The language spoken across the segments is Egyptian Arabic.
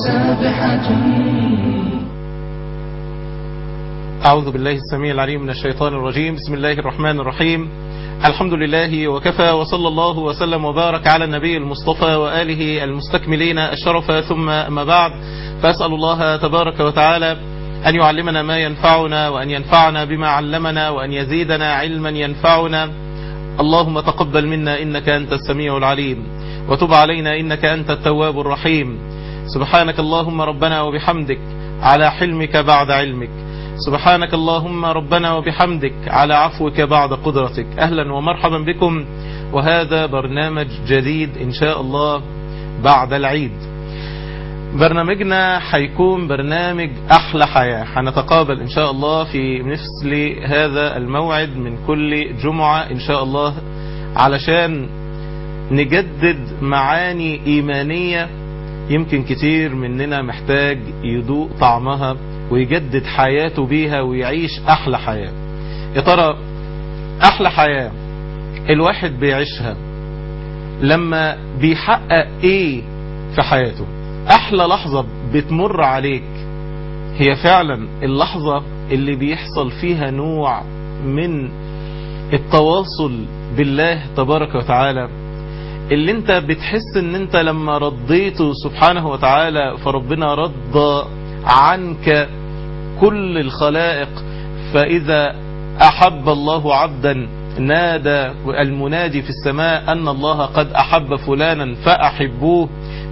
سابحة أعوذ بالله السميع العليم من الشيطان الرجيم بسم الله الرحمن الرحيم الحمد لله وكفى وصلى الله وسلم وبارك على النبي المصطفى وآله المستكملين الشرف ثم أما بعد فأسأل الله تبارك وتعالى أن يعلمنا ما ينفعنا وأن ينفعنا بما علمنا وأن يزيدنا علما ينفعنا اللهم تقبل منا إنك أنت السميع العليم وتب علينا إنك أنت التواب الرحيم سبحانك اللهم ربنا وبحمدك على حلمك بعد علمك سبحانك اللهم ربنا وبحمدك على عفوك بعد قدرتك أهلا ومرحبا بكم وهذا برنامج جديد إن شاء الله بعد العيد برنامجنا حيكون برنامج أحلى حياة هنتقابل إن شاء الله في مثل هذا الموعد من كل جمعة إن شاء الله علشان نجدد معاني إيمانية يمكن كتير مننا محتاج يذوق طعمها ويجدد حياته بيها ويعيش أحلى حياة يا ترى أحلى حياة الواحد بيعيشها لما بيحقق ايه في حياته احلى لحظة بتمر عليك هي فعلا اللحظة اللي بيحصل فيها نوع من التواصل بالله تبارك وتعالى اللي انت بتحس ان انت لما رضيته سبحانه وتعالى فربنا رضى عنك كل الخلائق فاذا احب الله عبدا نادى المنادي في السماء أن الله قد أحب فلانا فأحبوه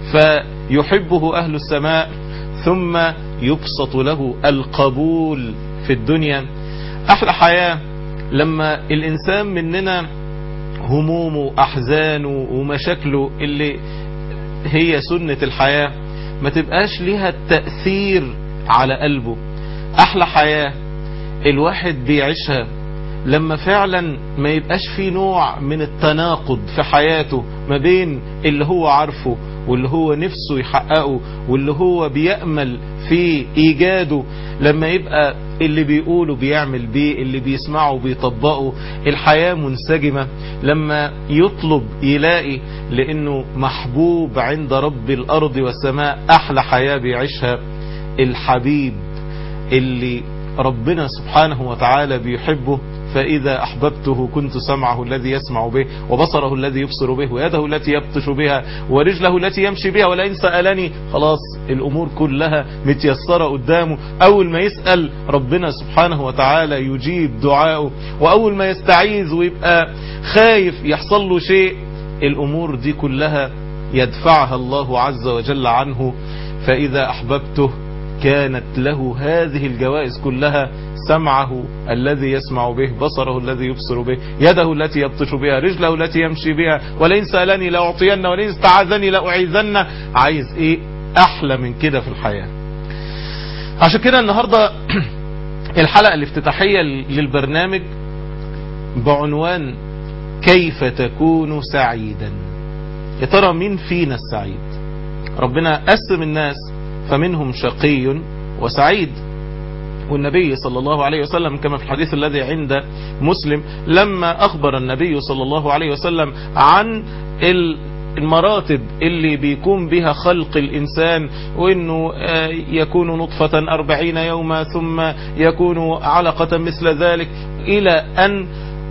فيحبه أهل السماء ثم يبسط له القبول في الدنيا أحلى حياة لما الإنسان مننا همومه أحزانه ومشاكله اللي هي سنة الحياة ما تبقاش لها التأثير على قلبه أحلى حياة الواحد بيعيشها لما فعلا ما يبقاش في نوع من التناقض في حياته ما بين اللي هو عارفه واللي هو نفسه يحققه واللي هو بيأمل في إيجاده لما يبقى اللي بيقوله بيعمل بيه اللي بيسمعه بيطبقه الحياة منسجمة لما يطلب يلاقي لأنه محبوب عند رب الأرض والسماء أحلى حياة بيعيشها الحبيب اللي ربنا سبحانه وتعالى بيحبه فإذا أحببته كنت سمعه الذي يسمع به وبصره الذي يبصر به ويده التي يبطش بها ورجله التي يمشي بها ولئن سألني خلاص الأمور كلها متيسرة قدامه أول ما يسأل ربنا سبحانه وتعالى يجيب دعائه وأول ما يستعيذ ويبقى خايف يحصل له شيء الأمور دي كلها يدفعها الله عز وجل عنه فإذا أحببته كانت له هذه الجوائز كلها سمعه الذي يسمع به بصره الذي يبصر به يده التي يبطش بها رجله التي يمشي بها ولئن سألني لأعطين ولئن استعاذني لأعيذن عايز ايه احلى من كده في الحياة عشان كده النهاردة الحلقة الافتتاحية للبرنامج بعنوان كيف تكون سعيدا يا ترى مين فينا السعيد ربنا قسم الناس فمنهم شقي وسعيد والنبي صلى الله عليه وسلم كما في الحديث الذي عند مسلم لما أخبر النبي صلى الله عليه وسلم عن المراتب اللي بيكون بها خلق الإنسان وإنه يكون نطفة أربعين يوما ثم يكون علقة مثل ذلك إلى أن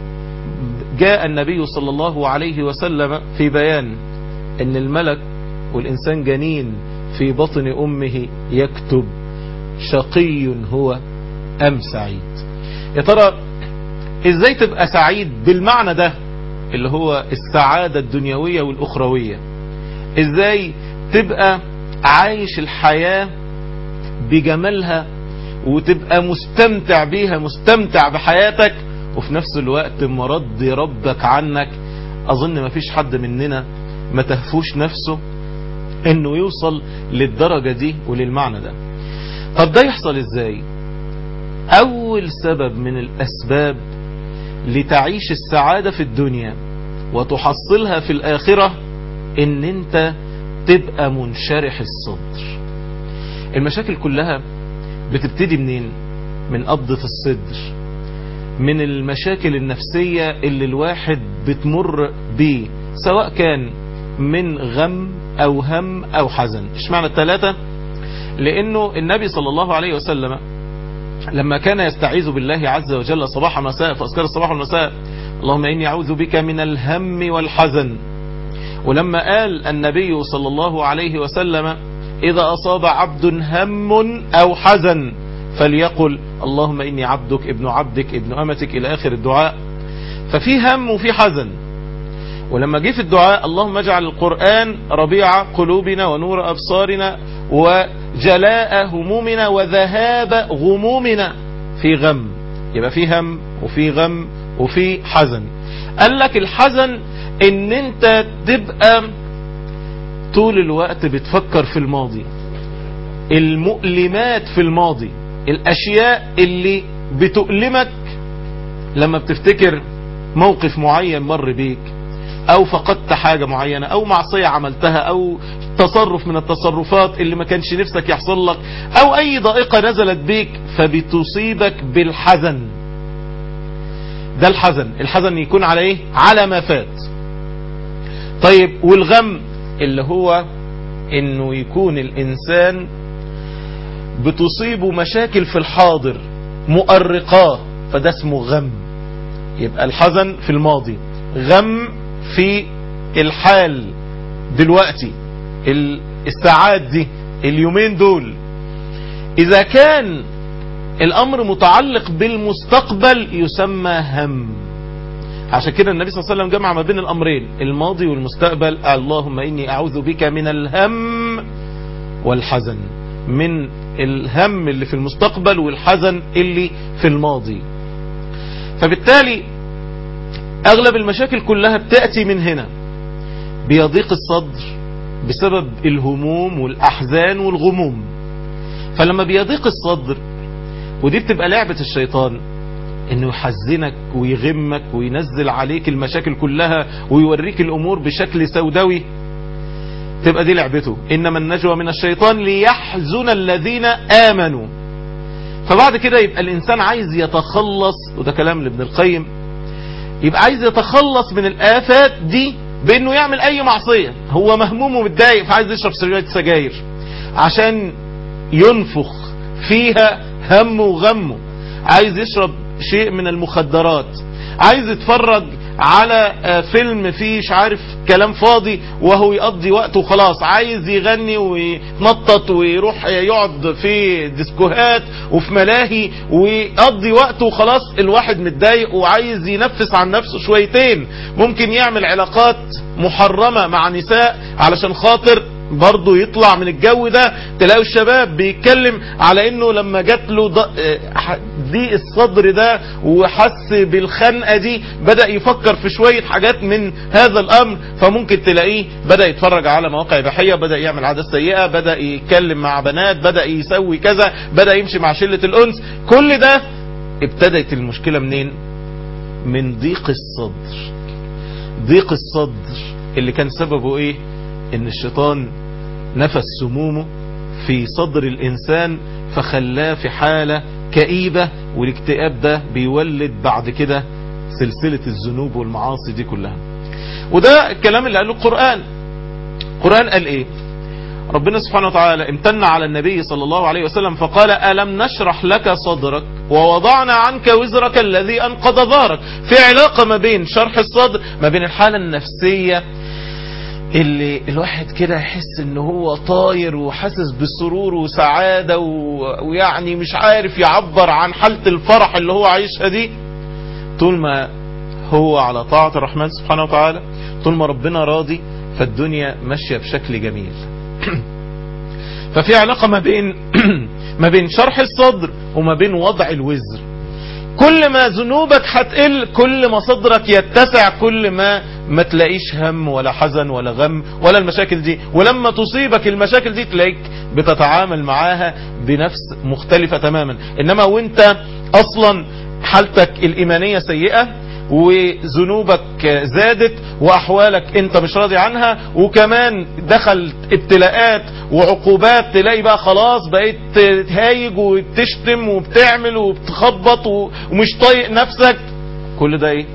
جاء النبي صلى الله عليه وسلم في بيان أن الملك والإنسان جنين في بطن أمه يكتب شقي هو أم سعيد يا ترى ازاي تبقى سعيد بالمعنى ده اللي هو السعادة الدنيوية والأخروية ازاي تبقى عايش الحياة بجمالها وتبقى مستمتع بيها مستمتع بحياتك وفي نفس الوقت مرضي ربك عنك أظن ما فيش حد مننا ما تهفوش نفسه انه يوصل للدرجة دي وللمعنى ده طب ده يحصل ازاي اول سبب من الاسباب لتعيش السعادة في الدنيا وتحصلها في الاخرة ان انت تبقى منشرح الصدر المشاكل كلها بتبتدي منين من قبضة الصدر من المشاكل النفسية اللي الواحد بتمر بيه سواء كان من غم او هم او حزن ايش معنى الثلاثة لانه النبي صلى الله عليه وسلم لما كان يستعيذ بالله عز وجل صباح مساء في أذكار الصباح والمساء اللهم إني أعوذ بك من الهم والحزن ولما قال النبي صلى الله عليه وسلم إذا أصاب عبد هم أو حزن فليقل اللهم إني عبدك ابن عبدك ابن أمتك إلى آخر الدعاء ففي هم وفي حزن ولما جه في الدعاء اللهم اجعل القرآن ربيع قلوبنا ونور أبصارنا وجلاء همومنا وذهاب غمومنا في غم يبقى في هم وفي غم وفي حزن قال لك الحزن ان انت تبقى طول الوقت بتفكر في الماضي المؤلمات في الماضي الاشياء اللي بتؤلمك لما بتفتكر موقف معين مر بيك او فقدت حاجة معينة او معصية عملتها او تصرف من التصرفات اللي ما كانش نفسك يحصل لك او اي ضائقة نزلت بيك فبتصيبك بالحزن ده الحزن الحزن يكون على ايه على ما فات طيب والغم اللي هو انه يكون الانسان بتصيبه مشاكل في الحاضر مؤرقاه فده اسمه غم يبقى الحزن في الماضي غم في الحال دلوقتي الساعات دي اليومين دول اذا كان الامر متعلق بالمستقبل يسمى هم عشان كده النبي صلى الله عليه وسلم جمع ما بين الامرين الماضي والمستقبل اللهم اني اعوذ بك من الهم والحزن من الهم اللي في المستقبل والحزن اللي في الماضي فبالتالي اغلب المشاكل كلها بتأتي من هنا بيضيق الصدر بسبب الهموم والاحزان والغموم فلما بيضيق الصدر ودي بتبقى لعبة الشيطان انه يحزنك ويغمك وينزل عليك المشاكل كلها ويوريك الامور بشكل سوداوي تبقى دي لعبته انما النجوى من الشيطان ليحزن الذين امنوا فبعد كده يبقى الانسان عايز يتخلص وده كلام لابن القيم يبقى عايز يتخلص من الافات دي بانه يعمل اي معصية هو مهموم ومتضايق فعايز يشرب سجاير سجاير عشان ينفخ فيها همه وغمه عايز يشرب شيء من المخدرات عايز يتفرج على فيلم فيه مش عارف كلام فاضي وهو يقضي وقته وخلاص عايز يغني ويتنطط ويروح يقعد في ديسكوهات وفي ملاهي ويقضي وقته وخلاص الواحد متضايق وعايز ينفس عن نفسه شويتين ممكن يعمل علاقات محرمة مع نساء علشان خاطر برضه يطلع من الجو ده تلاقوا الشباب بيتكلم على انه لما جات له ضيق الصدر ده وحس بالخنقه دي بدا يفكر في شويه حاجات من هذا الامر فممكن تلاقيه بدا يتفرج على مواقع اباحيه بدا يعمل عادات سيئه بدا يتكلم مع بنات بدا يسوي كذا بدا يمشي مع شله الانس كل ده ابتدت المشكله منين من ضيق الصدر ضيق الصدر اللي كان سببه ايه ان الشيطان نفس سمومه في صدر الانسان فخلاه في حالة كئيبة والاكتئاب ده بيولد بعد كده سلسلة الذنوب والمعاصي دي كلها وده الكلام اللي قاله القرآن القرآن قال ايه ربنا سبحانه وتعالى امتن على النبي صلى الله عليه وسلم فقال ألم نشرح لك صدرك ووضعنا عنك وزرك الذي أنقض ظهرك في علاقة ما بين شرح الصدر ما بين الحالة النفسية اللي الواحد كده يحس ان هو طاير وحاسس بسرور وسعادة و... ويعني مش عارف يعبر عن حالة الفرح اللي هو عايشها دي طول ما هو على طاعة الرحمن سبحانه وتعالى طول ما ربنا راضي فالدنيا ماشية بشكل جميل ففي علاقة ما بين ما بين شرح الصدر وما بين وضع الوزر كل ما ذنوبك هتقل كل ما صدرك يتسع كل ما ما تلاقيش هم ولا حزن ولا غم ولا المشاكل دي ولما تصيبك المشاكل دي تلاقيك بتتعامل معاها بنفس مختلفة تماما انما وانت اصلا حالتك الايمانية سيئة وذنوبك زادت واحوالك انت مش راضي عنها وكمان دخل ابتلاءات وعقوبات تلاقي بقى خلاص بقيت هايج وبتشتم وبتعمل وبتخبط ومش طايق نفسك كل ده ايه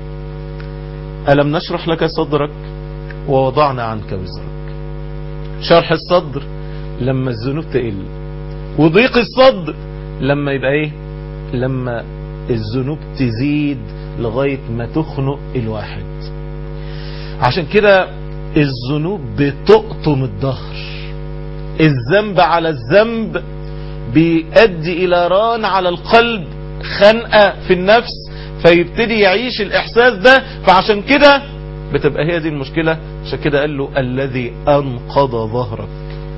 ألم نشرح لك صدرك ووضعنا عنك وزرك شرح الصدر لما الذنوب تقل وضيق الصدر لما يبقى ايه لما الذنوب تزيد لغاية ما تخنق الواحد عشان كده الذنوب بتقطم الظهر الذنب على الذنب بيؤدي الى ران على القلب خنقة في النفس فيبتدي يعيش الاحساس ده فعشان كده بتبقى هي دي المشكلة عشان كده قال له الذي انقض ظهرك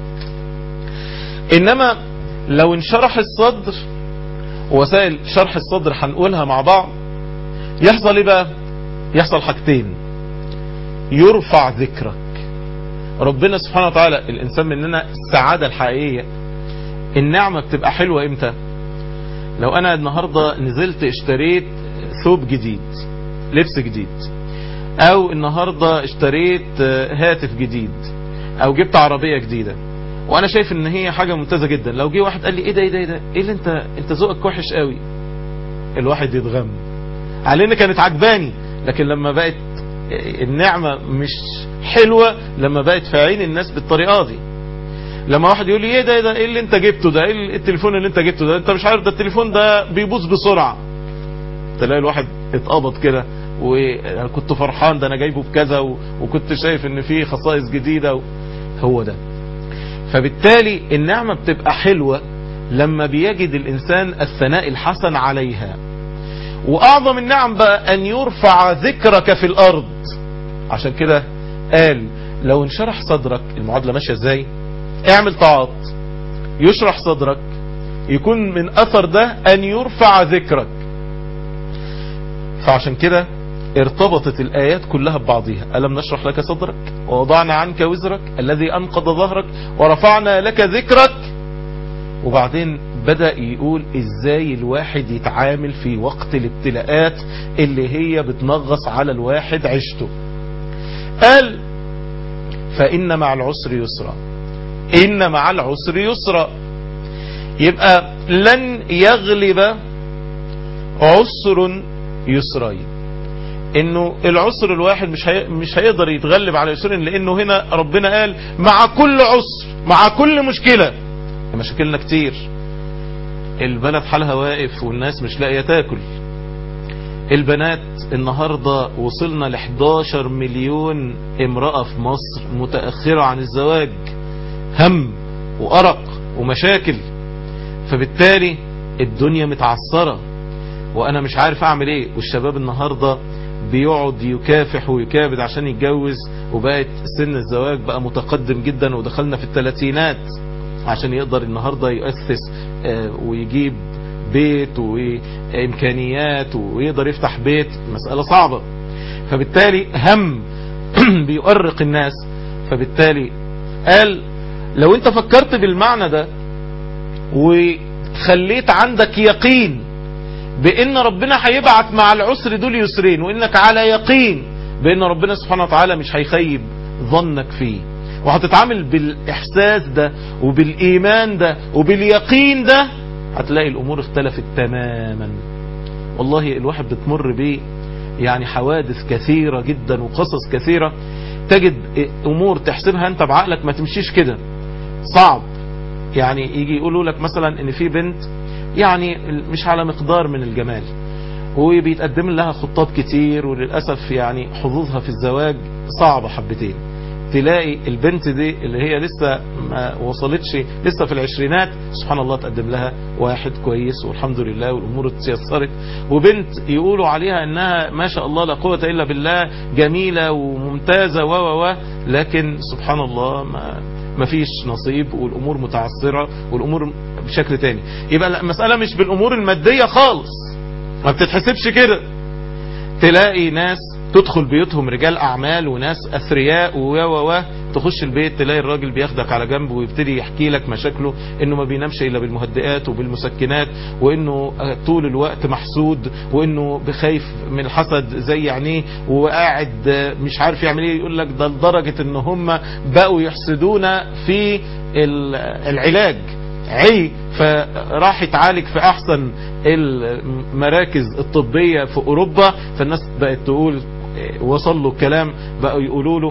انما لو انشرح الصدر وسائل شرح الصدر هنقولها مع بعض يحصل ايه بقى يحصل حاجتين يرفع ذكرك ربنا سبحانه وتعالى الانسان مننا السعادة الحقيقية النعمة بتبقى حلوة امتى لو انا النهاردة نزلت اشتريت ثوب جديد لبس جديد او النهاردة اشتريت هاتف جديد او جبت عربية جديدة وانا شايف ان هي حاجة ممتازة جدا لو جه واحد قال لي ايه ده ايه ده ايه ده ايه اللي انت انت ذوقك وحش قوي الواحد يتغم على ان كانت عجباني لكن لما بقت النعمة مش حلوة لما بقت في عين الناس بالطريقة دي لما واحد يقول لي ايه ده ايه ده ايه اللي انت جبته ده ايه التليفون اللي انت جبته ده انت مش عارف ده التليفون ده بيبوظ بسرعة تلاقي الواحد اتقبض كده وكنت فرحان ده انا جايبه بكذا وكنت شايف ان فيه خصائص جديدة هو ده فبالتالي النعمة بتبقى حلوة لما بيجد الإنسان الثناء الحسن عليها وأعظم النعم بقى أن يرفع ذكرك في الأرض عشان كده قال لو انشرح صدرك المعادلة ماشية ازاي اعمل طاعات يشرح صدرك يكون من أثر ده أن يرفع ذكرك فعشان كده ارتبطت الآيات كلها ببعضها ألم نشرح لك صدرك ووضعنا عنك وزرك الذي أنقض ظهرك ورفعنا لك ذكرك وبعدين بدأ يقول ازاي الواحد يتعامل في وقت الابتلاءات اللي هي بتنغص على الواحد عيشته قال فإن مع العسر يسرا إن مع العسر يسرا يبقى لن يغلب عسر يسرين انه العسر الواحد مش هي... مش هيقدر يتغلب على يسرين لانه هنا ربنا قال مع كل عسر مع كل مشكلة مشاكلنا كتير البلد حالها واقف والناس مش لاقيه تاكل البنات النهاردة وصلنا ل 11 مليون امرأة في مصر متأخرة عن الزواج هم وأرق ومشاكل فبالتالي الدنيا متعصرة وأنا مش عارف أعمل إيه والشباب النهاردة بيقعد يكافح ويكابد عشان يتجوز وبقت سن الزواج بقى متقدم جدا ودخلنا في الثلاثينات عشان يقدر النهاردة يؤسس ويجيب بيت وإمكانيات ويقدر يفتح بيت مسألة صعبة فبالتالي هم بيؤرق الناس فبالتالي قال لو انت فكرت بالمعنى ده وخليت عندك يقين بان ربنا هيبعت مع العسر دول يسرين وانك على يقين بان ربنا سبحانه وتعالى مش هيخيب ظنك فيه وهتتعامل بالاحساس ده وبالايمان ده وباليقين ده هتلاقي الامور اختلفت تماما والله الواحد بتمر بيه يعني حوادث كثيرة جدا وقصص كثيرة تجد امور تحسبها انت بعقلك ما تمشيش كده صعب يعني يجي يقولوا لك مثلا ان في بنت يعني مش على مقدار من الجمال وبيتقدم لها خطاب كتير وللأسف يعني حظوظها في الزواج صعبة حبتين تلاقي البنت دي اللي هي لسه ما وصلتش لسه في العشرينات سبحان الله تقدم لها واحد كويس والحمد لله والامور اتيسرت وبنت يقولوا عليها انها ما شاء الله لا قوة الا بالله جميلة وممتازة و و لكن سبحان الله ما ما فيش نصيب والامور متعثرة والامور بشكل تاني يبقى المسألة مش بالامور المادية خالص ما بتتحسبش كده تلاقي ناس تدخل بيوتهم رجال اعمال وناس اثرياء و و و تخش البيت تلاقي الراجل بياخدك على جنب ويبتدي يحكي لك مشاكله انه ما بينامش الا بالمهدئات وبالمسكنات وانه طول الوقت محسود وانه بخايف من الحسد زي عينيه وقاعد مش عارف يعمل ايه يقول لك ده لدرجة ان هم بقوا يحسدونا في العلاج عي فراح يتعالج في احسن المراكز الطبية في اوروبا فالناس بقت تقول وصل له الكلام بقوا يقولوا له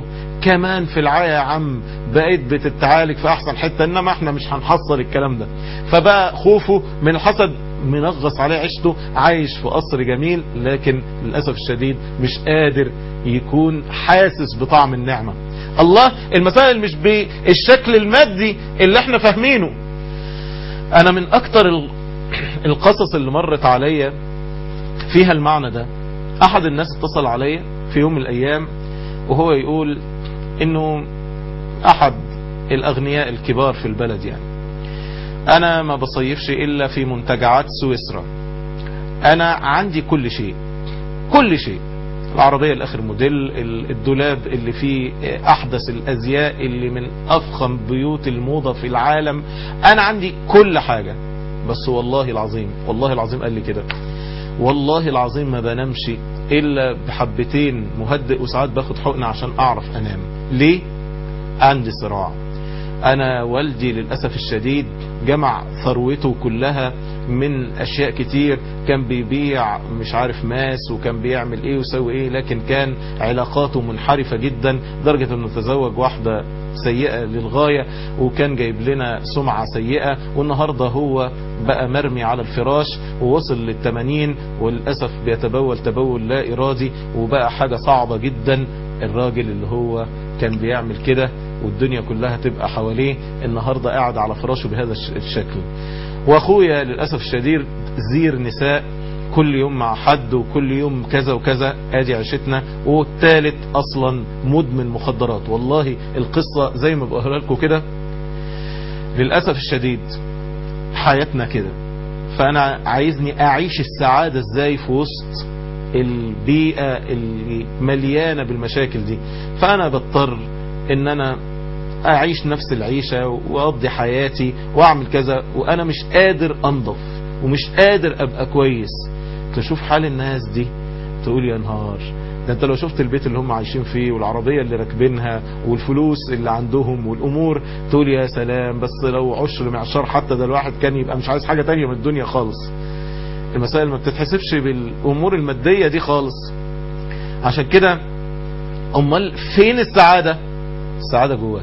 كمان في العيا يا عم بقيت بتتعالج في احسن حتة انما احنا مش هنحصل الكلام ده فبقى خوفه من الحسد منغص عليه عيشته عايش في قصر جميل لكن للأسف الشديد مش قادر يكون حاسس بطعم النعمة الله المسائل مش بالشكل المادي اللي احنا فاهمينه انا من اكتر القصص اللي مرت عليا فيها المعنى ده احد الناس اتصل عليا في يوم من الايام وهو يقول انه احد الاغنياء الكبار في البلد يعني انا ما بصيفش الا في منتجعات سويسرا انا عندي كل شيء كل شيء العربية الاخر موديل الدولاب اللي فيه احدث الازياء اللي من افخم بيوت الموضة في العالم انا عندي كل حاجة بس والله العظيم والله العظيم قال لي كده والله العظيم ما بنامش الا بحبتين مهدئ وساعات باخد حقن عشان اعرف انام ليه عندي صراع انا والدي للأسف الشديد جمع ثروته كلها من اشياء كتير كان بيبيع مش عارف ماس وكان بيعمل ايه ويسوي ايه لكن كان علاقاته منحرفة جدا درجة انه تزوج واحدة سيئة للغاية وكان جايب لنا سمعة سيئة والنهاردة هو بقى مرمي على الفراش ووصل للتمانين وللأسف بيتبول تبول لا إرادي وبقى حاجة صعبة جدا الراجل اللي هو كان بيعمل كده والدنيا كلها تبقى حواليه النهاردة قاعد على فراشه بهذا الشكل واخويا للأسف الشديد زير نساء كل يوم مع حد وكل يوم كذا وكذا ادي عيشتنا والثالث اصلا مدمن مخدرات والله القصة زي ما بقولها لكم كده للأسف الشديد حياتنا كده فانا عايزني اعيش السعادة ازاي في وسط البيئة اللي مليانة بالمشاكل دي فانا بضطر ان انا اعيش نفس العيشة واقضي حياتي واعمل كذا وانا مش قادر انضف ومش قادر ابقى كويس تشوف حال الناس دي تقول يا نهار ده انت لو شفت البيت اللي هم عايشين فيه والعربية اللي راكبينها والفلوس اللي عندهم والامور تقول يا سلام بس لو عشر معشار حتى ده الواحد كان يبقى مش عايز حاجة تانية من الدنيا خالص المسائل ما بتتحسبش بالامور المادية دي خالص عشان كده امال فين السعادة السعادة جواك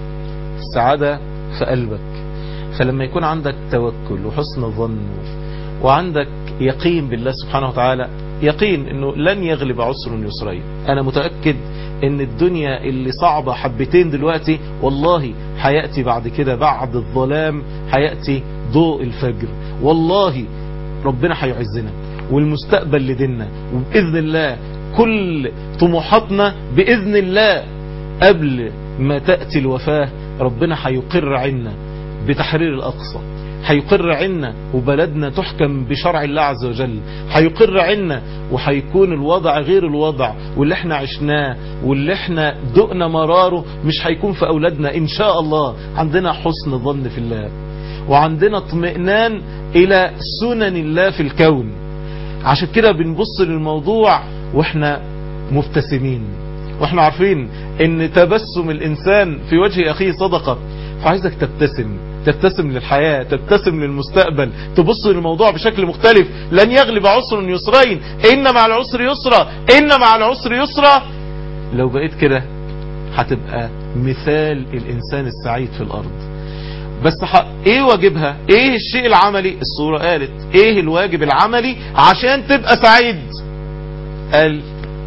السعادة في قلبك فلما يكون عندك توكل وحسن ظن وعندك يقين بالله سبحانه وتعالى يقين انه لن يغلب عسر يسرين انا متأكد ان الدنيا اللي صعبة حبتين دلوقتي والله هيأتي بعد كده بعد الظلام هيأتي ضوء الفجر والله ربنا هيعزنا والمستقبل لدينا وبإذن الله كل طموحاتنا بإذن الله قبل ما تأتي الوفاة ربنا هيقر عنا بتحرير الأقصى هيقر عنا وبلدنا تحكم بشرع الله عز وجل هيقر عنا وهيكون الوضع غير الوضع واللي احنا عشناه واللي احنا دقنا مراره مش هيكون في أولادنا إن شاء الله عندنا حسن ظن في الله وعندنا اطمئنان إلى سنن الله في الكون عشان كده بنبص للموضوع واحنا مبتسمين واحنا عارفين ان تبسم الانسان في وجه اخيه صدقة فعايزك تبتسم تبتسم للحياة تبتسم للمستقبل تبص للموضوع بشكل مختلف لن يغلب عسر يسرين ان مع العسر يسرا ان مع العسر يسرا لو بقيت كده هتبقى مثال الانسان السعيد في الارض بس ح... ايه واجبها ايه الشيء العملي الصورة قالت ايه الواجب العملي عشان تبقى سعيد قال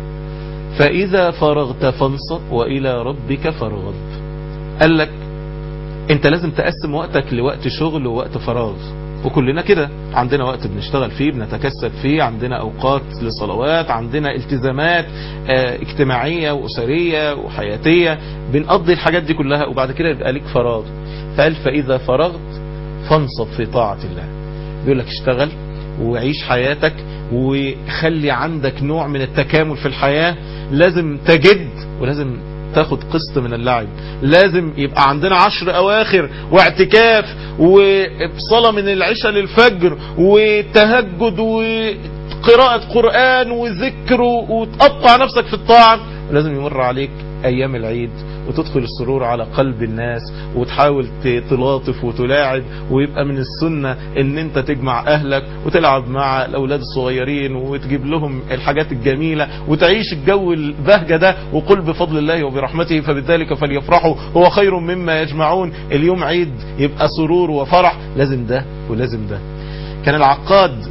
فاذا فرغت فانصب والى ربك فارغب قال لك انت لازم تقسم وقتك لوقت شغل ووقت فراغ وكلنا كده عندنا وقت بنشتغل فيه بنتكسب فيه عندنا اوقات لصلوات عندنا التزامات اه اجتماعية واسرية وحياتية بنقضي الحاجات دي كلها وبعد كده يبقى ليك فراغ فقال فاذا فرغت فانصب في طاعة الله بيقول لك اشتغل وعيش حياتك وخلي عندك نوع من التكامل في الحياة لازم تجد ولازم تاخد قسط من اللعب لازم يبقى عندنا عشر اواخر واعتكاف وصلاة من العشاء للفجر وتهجد وقراءة قرآن وذكر وتقطع نفسك في الطاعة ولازم يمر عليك ايام العيد وتدخل السرور على قلب الناس وتحاول تلاطف وتلاعب ويبقى من السنة ان انت تجمع اهلك وتلعب مع الاولاد الصغيرين وتجيب لهم الحاجات الجميلة وتعيش الجو البهجة ده وقل بفضل الله وبرحمته فبذلك فليفرحوا هو خير مما يجمعون اليوم عيد يبقى سرور وفرح لازم ده ولازم ده كان العقاد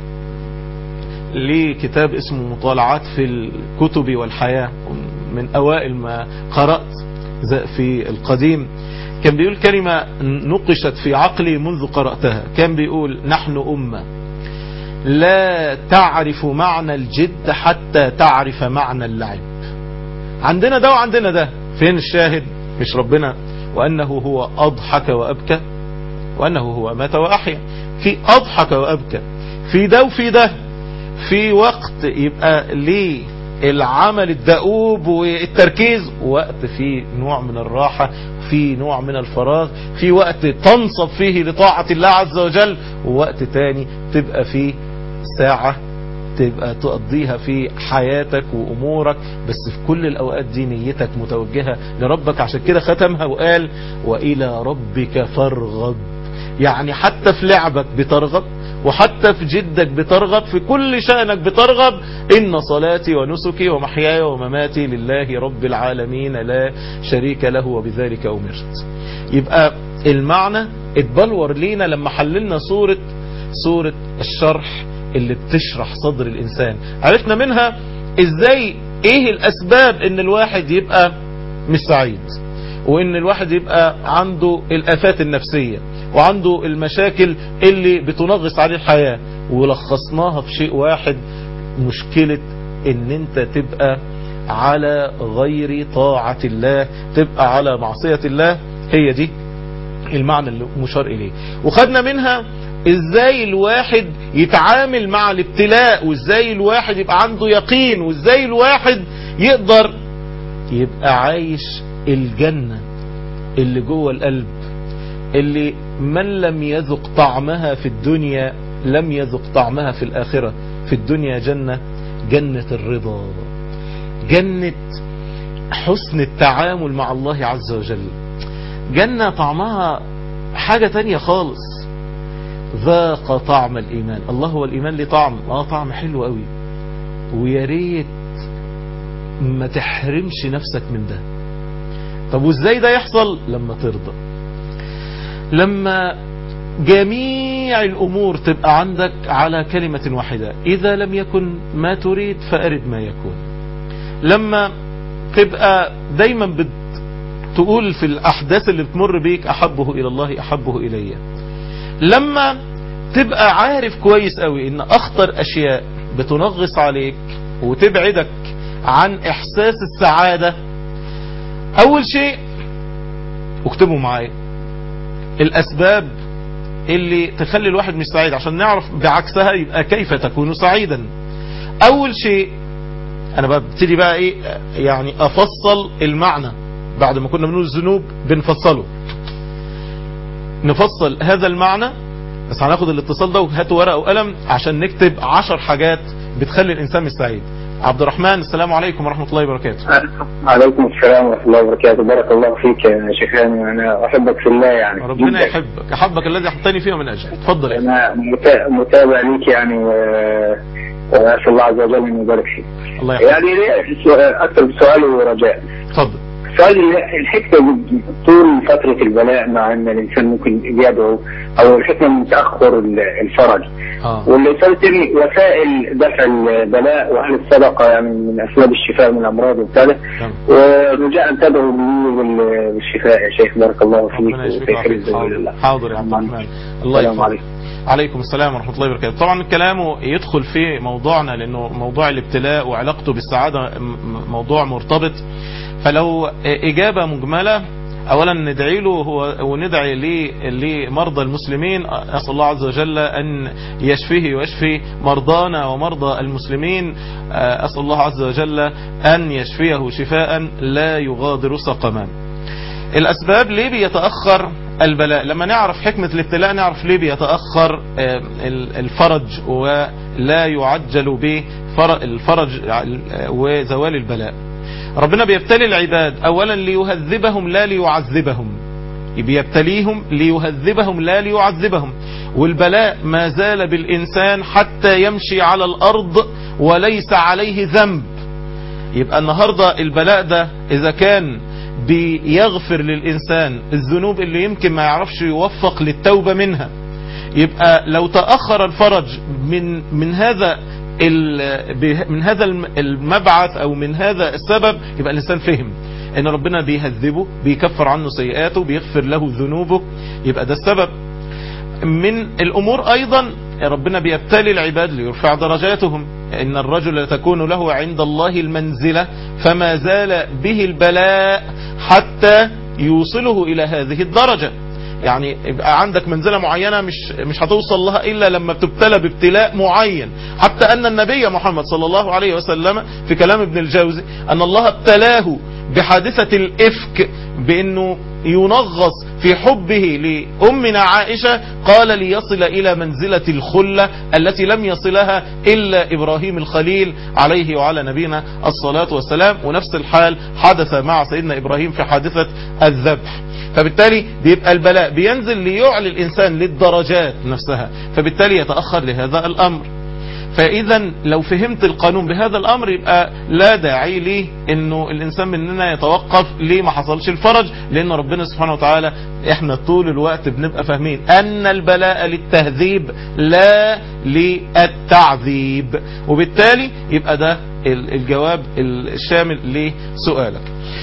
ليه كتاب اسمه مطالعات في الكتب والحياة من أوائل ما قرأت في القديم كان بيقول كلمة نقشت في عقلي منذ قرأتها كان بيقول نحن أمة لا تعرف معنى الجد حتى تعرف معنى اللعب عندنا ده وعندنا ده فين الشاهد مش ربنا وأنه هو أضحك وأبكى وأنه هو مات وأحيا في أضحك وأبكى في ده وفي ده في وقت يبقى ليه العمل الدؤوب والتركيز وقت في نوع من الراحة في نوع من الفراغ في وقت تنصب فيه لطاعة الله عز وجل ووقت تاني تبقى فيه ساعة تبقى تقضيها في حياتك وأمورك بس في كل الأوقات دي نيتك متوجهة لربك عشان كده ختمها وقال وإلى ربك فارغب يعني حتى في لعبك بترغب وحتى في جدك بترغب في كل شأنك بترغب إن صلاتي ونسكي ومحياي ومماتي لله رب العالمين لا شريك له وبذلك أمرت يبقى المعنى اتبلور لينا لما حللنا صورة صورة الشرح اللي بتشرح صدر الإنسان عرفنا منها ازاي ايه الأسباب ان الواحد يبقى مش سعيد وان الواحد يبقى عنده الآفات النفسية وعنده المشاكل اللي بتنغص عليه الحياة ولخصناها في شيء واحد مشكلة ان انت تبقى على غير طاعة الله تبقى على معصية الله هي دي المعنى اللي مشار اليه وخدنا منها ازاي الواحد يتعامل مع الابتلاء وازاي الواحد يبقى عنده يقين وازاي الواحد يقدر يبقى عايش الجنة اللي جوه القلب اللي من لم يذق طعمها في الدنيا لم يذق طعمها في الآخرة في الدنيا جنة جنة الرضا جنة حسن التعامل مع الله عز وجل جنة طعمها حاجة تانية خالص ذاق طعم الإيمان الله هو الإيمان ليه طعم اه طعم حلو قوي ويا ريت ما تحرمش نفسك من ده طب وازاي ده يحصل لما ترضى لما جميع الأمور تبقى عندك على كلمة واحدة إذا لم يكن ما تريد فأرد ما يكون لما تبقى دايما بتقول في الأحداث اللي بتمر بيك أحبه إلى الله أحبه إلي لما تبقى عارف كويس قوي إن أخطر أشياء بتنغص عليك وتبعدك عن إحساس السعادة أول شيء اكتبوا معايا الأسباب اللي تخلي الواحد مش سعيد عشان نعرف بعكسها يبقى كيف تكون سعيدا أول شيء أنا ببتدي بقى إيه يعني أفصل المعنى بعد ما كنا بنقول الذنوب بنفصله نفصل هذا المعنى بس هناخد الاتصال ده وهاتوا ورقة وقلم عشان نكتب عشر حاجات بتخلي الإنسان مش سعيد عبد الرحمن السلام عليكم ورحمة الله وبركاته عليكم السلام ورحمة الله وبركاته بارك الله فيك يا شيخاني أنا أحبك في الله يعني ربنا يحبك أحبك الذي أحطني فيه من أجل اتفضل يا أنا متابع ليك يعني و... وأسأل الله عز وجل أن يبارك فيك الله يحفظك يعني أكثر سؤال ورجاء اتفضل سؤال الحكمة طول فترة البلاء مع أن الإنسان ممكن يدعو أو الحكمة من تأخر الفرج آه. والرسالة الثاني وسائل دفع البلاء وأهل الصدقة يعني من أسباب الشفاء من الأمراض وكذا تمام. ورجاء أن تدعو لي بالشفاء يا شيخ بارك الله فيك ربنا يشفيك وفي خير ويعافيك. الزمان الله حاضر. حاضر يا عبد الرحمن الله السلام يحفظك عليكم عليكم السلام ورحمة الله وبركاته طبعا الكلام يدخل في موضوعنا لأنه موضوع الابتلاء وعلاقته بالسعادة م- موضوع مرتبط فلو إجابة مجملة أولا ندعي له هو وندعي ليه- لمرضى المسلمين أسأل الله عز وجل أن يشفيه ويشفي مرضانا ومرضى المسلمين أسأل الله عز وجل أن يشفيه شفاء لا يغادر سقما الأسباب ليه بيتأخر البلاء لما نعرف حكمة الابتلاء نعرف ليه بيتأخر آه، ال- الفرج ولا يعجل به فر- الفرج آه، وزوال البلاء ربنا بيبتلي العباد اولا ليهذبهم لا ليعذبهم بيبتليهم ليهذبهم لا ليعذبهم والبلاء ما زال بالإنسان حتى يمشي على الأرض وليس عليه ذنب يبقى النهاردة البلاء ده إذا كان بيغفر للإنسان الذنوب اللي يمكن ما يعرفش يوفق للتوبة منها يبقى لو تأخر الفرج من من هذا من هذا المبعث او من هذا السبب يبقى الانسان فهم ان ربنا بيهذبه بيكفر عنه سيئاته بيغفر له ذنوبه يبقى ده السبب من الامور ايضا ربنا بيبتلي العباد ليرفع درجاتهم ان الرجل تكون له عند الله المنزلة فما زال به البلاء حتى يوصله الى هذه الدرجة يعني يبقى عندك منزلة معينة مش مش هتوصل لها إلا لما بتبتلى بابتلاء معين حتى أن النبي محمد صلى الله عليه وسلم في كلام ابن الجوزي أن الله ابتلاه بحادثة الإفك بأنه ينغص في حبه لأمنا عائشة قال ليصل إلى منزلة الخلة التي لم يصلها إلا إبراهيم الخليل عليه وعلى نبينا الصلاة والسلام ونفس الحال حدث مع سيدنا إبراهيم في حادثة الذبح فبالتالي بيبقى البلاء بينزل ليعلي الإنسان للدرجات نفسها فبالتالي يتأخر لهذا الأمر فإذا لو فهمت القانون بهذا الأمر يبقى لا داعي ليه انه الإنسان مننا يتوقف ليه ما حصلش الفرج لأن ربنا سبحانه وتعالى احنا طول الوقت بنبقى فاهمين أن البلاء للتهذيب لا للتعذيب وبالتالي يبقى ده الجواب الشامل لسؤالك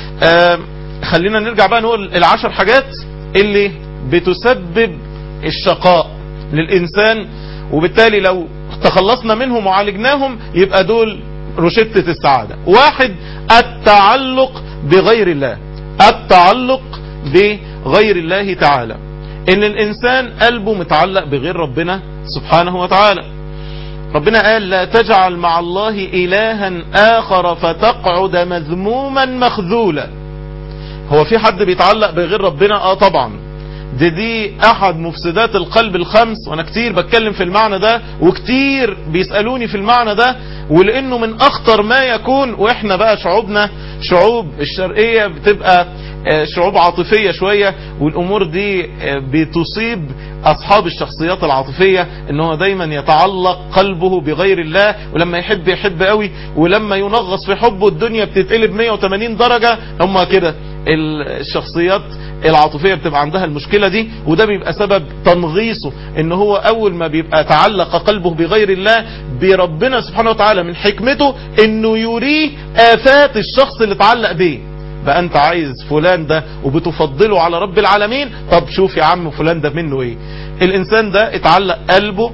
خلينا نرجع بقى نقول العشر حاجات اللي بتسبب الشقاء للإنسان وبالتالي لو تخلصنا منهم وعالجناهم يبقى دول رشدة السعادة واحد التعلق بغير الله التعلق بغير الله تعالى ان الانسان قلبه متعلق بغير ربنا سبحانه وتعالى ربنا قال لا تجعل مع الله الها اخر فتقعد مذموما مخذولا هو في حد بيتعلق بغير ربنا اه طبعا دي دي احد مفسدات القلب الخمس وانا كتير بتكلم في المعنى ده وكتير بيسألوني في المعنى ده ولانه من اخطر ما يكون واحنا بقى شعوبنا شعوب الشرقية بتبقى شعوب عاطفية شوية والامور دي بتصيب اصحاب الشخصيات العاطفية ان هو دايما يتعلق قلبه بغير الله ولما يحب يحب قوي ولما ينغص في حبه الدنيا بتتقلب 180 درجة هم كده الشخصيات العاطفية بتبقى عندها المشكلة دي وده بيبقى سبب تنغيصه ان هو اول ما بيبقى تعلق قلبه بغير الله بربنا سبحانه وتعالى من حكمته انه يريه افات الشخص اللي تعلق بيه بقى انت عايز فلان ده وبتفضله على رب العالمين طب شوف يا عم فلان ده منه ايه الانسان ده اتعلق قلبه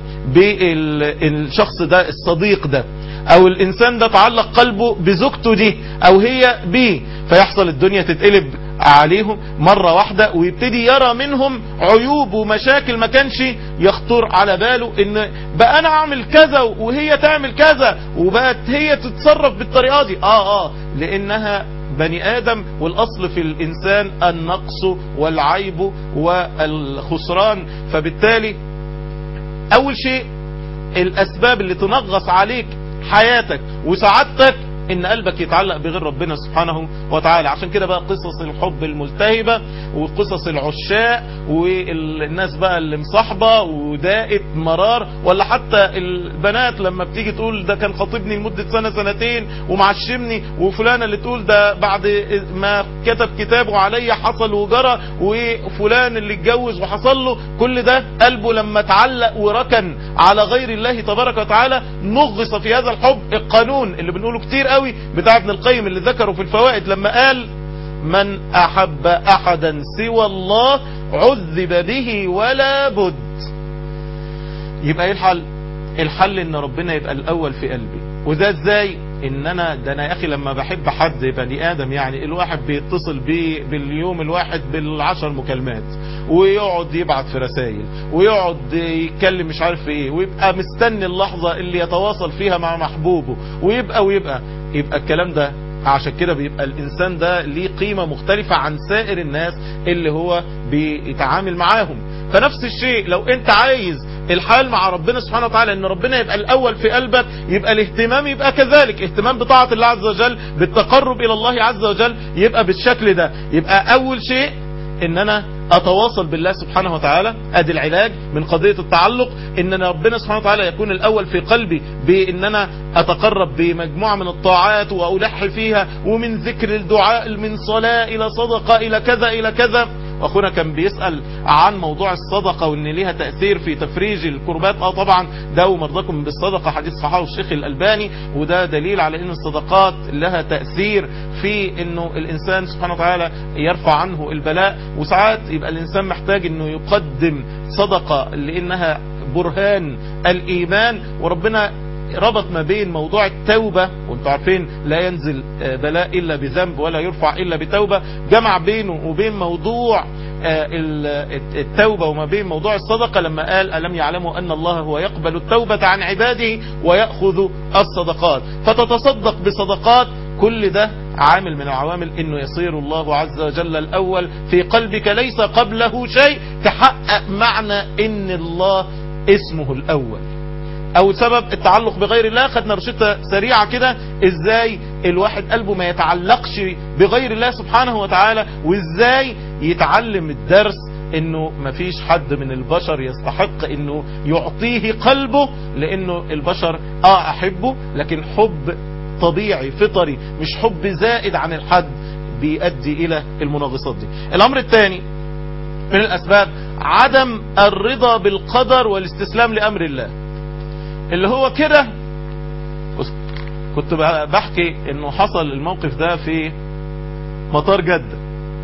بالشخص ده الصديق ده او الانسان ده تعلق قلبه بزوجته دي او هي بيه فيحصل الدنيا تتقلب عليهم مرة واحدة ويبتدي يرى منهم عيوب ومشاكل ما كانش يخطر على باله ان بقى انا اعمل كذا وهي تعمل كذا وبقت هي تتصرف بالطريقة دي اه اه لانها بني ادم والاصل في الانسان النقص والعيب والخسران فبالتالي اول شيء الاسباب اللي تنغص عليك حياتك وسعادتك ان قلبك يتعلق بغير ربنا سبحانه وتعالى عشان كده بقى قصص الحب الملتهبة وقصص العشاق والناس بقى اللي مصاحبة وداءت مرار ولا حتى البنات لما بتيجي تقول ده كان خاطبني لمدة سنة سنتين ومعشمني وفلانة اللي تقول ده بعد ما كتب كتابه عليا حصل وجرى وفلان اللي اتجوز وحصل له كل ده قلبه لما تعلق وركن على غير الله تبارك وتعالى نغص في هذا الحب القانون اللي بنقوله كتير قوي بتاع ابن القيم اللي ذكره في الفوائد لما قال من احب احدا سوى الله عذب به ولا بد يبقى ايه الحل الحل ان ربنا يبقى الاول في قلبي وده ازاي ان انا ده انا يا اخي لما بحب حد بني ادم يعني الواحد بيتصل بيه باليوم الواحد بالعشر مكالمات ويقعد يبعت في رسائل ويقعد يتكلم مش عارف في ايه ويبقى مستني اللحظة اللي يتواصل فيها مع محبوبه ويبقى ويبقى يبقى الكلام ده عشان كده بيبقى الانسان ده ليه قيمة مختلفة عن سائر الناس اللي هو بيتعامل معاهم فنفس الشيء لو انت عايز الحال مع ربنا سبحانه وتعالى ان ربنا يبقى الاول في قلبك يبقى الاهتمام يبقى كذلك اهتمام بطاعة الله عز وجل بالتقرب الى الله عز وجل يبقى بالشكل ده يبقى اول شيء ان انا اتواصل بالله سبحانه وتعالى ادي العلاج من قضية التعلق ان أنا ربنا سبحانه وتعالى يكون الاول في قلبي بان انا اتقرب بمجموعة من الطاعات والح فيها ومن ذكر الدعاء من صلاة الى صدقة الى كذا الى كذا واخونا كان بيسأل عن موضوع الصدقة وان ليها تأثير في تفريج الكربات اه طبعا داو مرضكم بالصدقة حديث صحابه الشيخ الالباني وده دليل على ان الصدقات لها تأثير في انه الانسان سبحانه وتعالى يرفع عنه البلاء وساعات يبقى الانسان محتاج انه يقدم صدقة لانها برهان الايمان وربنا ربط ما بين موضوع التوبة وانتوا عارفين لا ينزل بلاء إلا بذنب ولا يرفع إلا بتوبة جمع بينه وبين موضوع التوبة وما بين موضوع الصدقة لما قال ألم يعلموا أن الله هو يقبل التوبة عن عباده ويأخذ الصدقات فتتصدق بصدقات كل ده عامل من العوامل انه يصير الله عز وجل الاول في قلبك ليس قبله شيء تحقق معنى ان الله اسمه الاول او سبب التعلق بغير الله خدنا رشدة سريعة كده ازاي الواحد قلبه ما يتعلقش بغير الله سبحانه وتعالى وازاي يتعلم الدرس انه مفيش حد من البشر يستحق انه يعطيه قلبه لانه البشر اه احبه لكن حب طبيعي فطري مش حب زائد عن الحد بيؤدي الى المناغصات دي الامر الثاني من الاسباب عدم الرضا بالقدر والاستسلام لامر الله اللي هو كده كنت بحكي انه حصل الموقف ده في مطار جدة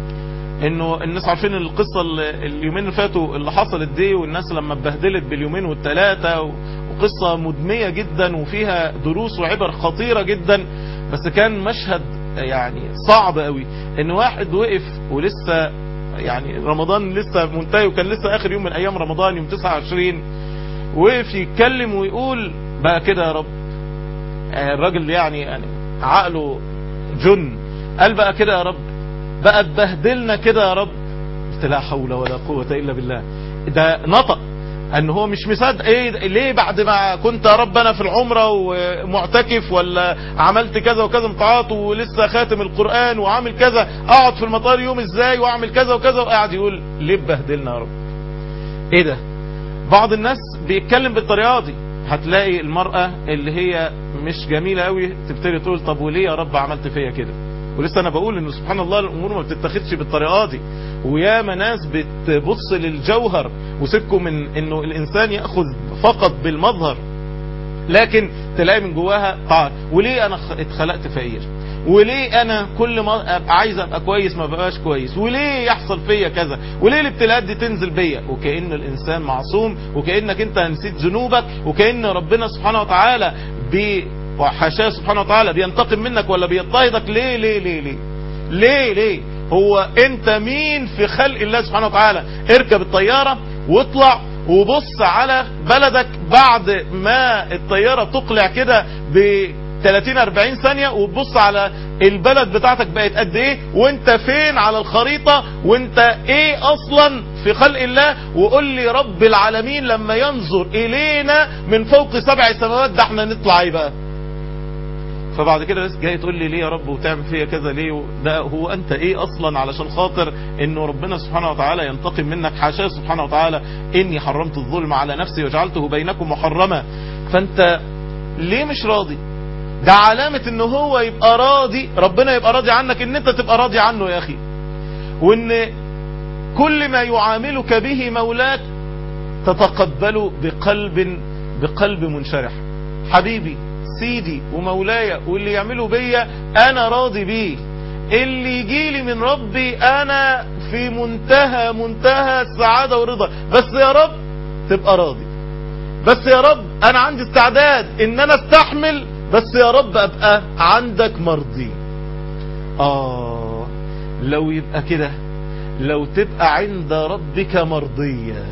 انه الناس عارفين القصة اليومين اللي فاتوا اللي حصلت دي والناس لما اتبهدلت باليومين والثلاثة وقصة مدمية جدا وفيها دروس وعبر خطيرة جدا بس كان مشهد يعني صعب قوي ان واحد وقف ولسه يعني رمضان لسه منتهي وكان لسه اخر يوم من ايام رمضان يوم 29 وقف يتكلم ويقول بقى كده يا رب الراجل يعني يعني عقله جن قال بقى كده يا رب بقى اتبهدلنا كده يا رب قلت لا حول ولا قوة الا بالله ده نطق ان هو مش مصدق ايه ليه بعد ما كنت يا رب انا في العمرة ومعتكف ولا عملت كذا وكذا مطاعات ولسه خاتم القرآن وعامل كذا اقعد في المطار يوم ازاي واعمل كذا وكذا وقاعد يقول ليه بهدلنا يا رب ايه ده بعض الناس بيتكلم بالطريقه دي هتلاقي المرأة اللي هي مش جميلة قوي تبتدي تقول طب وليه يا رب عملت فيا كده ولسه انا بقول انه سبحان الله الامور ما بتتاخدش بالطريقه دي وياما ناس بتبص للجوهر وسيبكم من انه الانسان ياخذ فقط بالمظهر لكن تلاقي من جواها طعن وليه انا اتخلقت فقير وليه انا كل ما ابقى عايز ابقى كويس ما بقاش كويس وليه يحصل فيا كذا وليه الابتلاءات دي تنزل بيا وكأن الانسان معصوم وكأنك انت نسيت ذنوبك وكأن ربنا سبحانه وتعالى وحاشاه سبحانه وتعالى بينتقم منك ولا بيضطهدك ليه ليه ليه ليه ليه ليه هو انت مين في خلق الله سبحانه وتعالى اركب الطيارة واطلع وبص على بلدك بعد ما الطيارة تقلع كده ب 30 40 ثانية وتبص على البلد بتاعتك بقت قد ايه وانت فين على الخريطة وانت ايه اصلا في خلق الله وقول لي رب العالمين لما ينظر الينا من فوق سبع سماوات ده احنا نطلع ايه بقى فبعد كده ناس جاي تقول لي ليه يا رب وتعمل فيا كذا ليه ده هو انت ايه اصلا علشان خاطر انه ربنا سبحانه وتعالى ينتقم منك حاشاه سبحانه وتعالى اني حرمت الظلم على نفسي وجعلته بينكم محرما فانت ليه مش راضي ده علامة ان هو يبقى راضي ربنا يبقى راضي عنك ان انت تبقى راضي عنه يا اخي وان كل ما يعاملك به مولاك تتقبله بقلب بقلب منشرح حبيبي سيدي ومولاي واللي يعمله بيا انا راضي بيه اللي يجيلي من ربي انا في منتهى منتهى السعادة والرضا بس يا رب تبقى راضي بس يا رب انا عندي استعداد ان انا استحمل بس يا رب ابقى عندك مرضي اه لو يبقى كده لو تبقى عند ربك مرضية